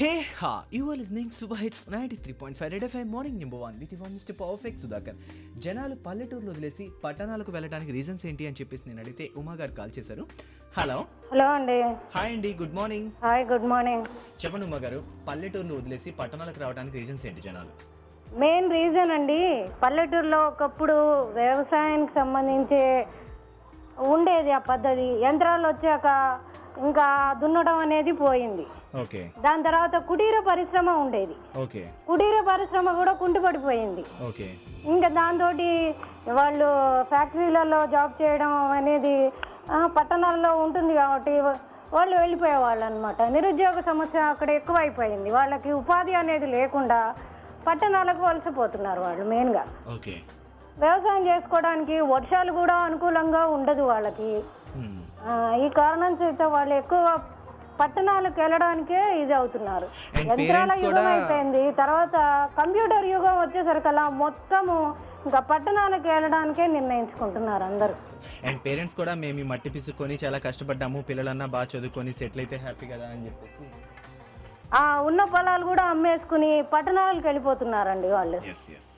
Hey ha, you are listening Super Hits 93.5 Red FM morning number one with one Mr. Perfect Sudhakar జనాలు పల్లెటూరులో వదిలేసి పట్టణాలకు వెళ్ళడానికి reasons ఏంటి అని చెప్పేసి నేను అడిగితే ఉమా గారు కాల్ చేశారు హలో హలో అండి హాయ్ అండి good morning hi good morning చెప్పండి ఉమా గారు పల్లెటూరులో వదిలేసి పట్టణాలకు రావడానికి రీజన్స్ ఏంటి జనాలు మెయిన్ రీజన్ అండి పల్లెటూరులో ఒకప్పుడు వ్యవసాయానికి సంబంధించి ఉండేది ఆ పద్ధతి యంత్రాలు వచ్చాక ఇంకా దున్నడం అనేది పోయింది ఓకే దాని తర్వాత కుటీర పరిశ్రమ ఉండేది ఓకే కుటీర పరిశ్రమ కూడా కుంటుపడిపోయింది ఓకే ఇంకా దాంతో వాళ్ళు ఫ్యాక్టరీలలో జాబ్ చేయడం అనేది ఆ, పట్టణాల్లో ఉంటుంది కాబట్టి వాళ్ళు వెళ్ళిపోయేవాళ్ళు అనమాట నిరుద్యోగ సమస్య అక్కడ ఎక్కువైపోయింది వాళ్ళకి ఉపాధి అనేది లేకుండా పట్టణాలకు వలసపోతున్నారు వాళ్ళు మెయిన్గా ఓకే వ్యవసాయం చేసుకోవడానికి వర్షాలు కూడా అనుకూలంగా ఉండదు వాళ్ళకి ఆ, ఈ కారణం చేత వాళ్ళు ఎక్కువ పట్టణాలకు వెళ్ళడానికే ఇది అవుతున్నారు And యంత్రాల parents యుగం కూడా- అయిపోయింది తర్వాత కంప్యూటర్ యుగం వచ్చేసరికల్లా మొత్తము ఇంకా పట్టణాలకు వెళ్ళడానికే నిర్ణయించుకుంటున్నారు అందరూ అండ్ పేరెంట్స్ కూడా మేము ఈ మట్టి పిసుకొని చాలా కష్టపడ్డాము పిల్లలన్నా బాగా చదువుకొని సెటిల్ అయితే హ్యాపీ కదా అని చెప్పేసి ఆ ఉన్న పొలాలు కూడా అమ్మేసుకుని పట్టణాలకు వెళ్ళిపోతున్నారండి వాళ్ళు ఎస్ ఎస్